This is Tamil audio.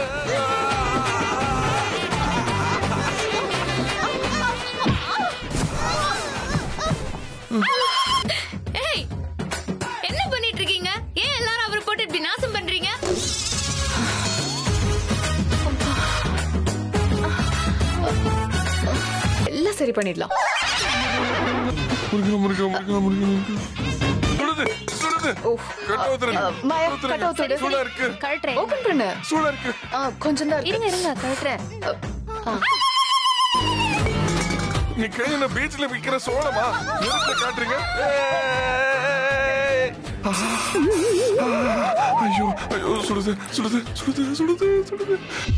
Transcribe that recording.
ஏய் என்ன பண்ணிட்டு இருக்கீங்க ஏன் எல்லாரும் அவரை போட்டு இப்படி நாசம் பண்றீங்க எல்லாம் சரி பண்ணிடலாம் முருகா முருகா முருகா முருகா முருகா சுடுது சுடுது கட்ட ஊத்துறேன் அஹ், மாயா, கட்ட ஊத்து விடு. சூடா இருக்கு கழட்டுறேன் ஓபன் பண்ணு சூடா இருக்கு ஆ, கொஞ்சம் தான் இருங்க இருங்க கழட்டுறேன் நீ கையில பீச்ல விக்கிற சோளமா நிறுத்த காட்டுறீங்க ஏய்! ஐயோ ஐயோ சுடுது சுடுது சுடுது சுடுது சுடுது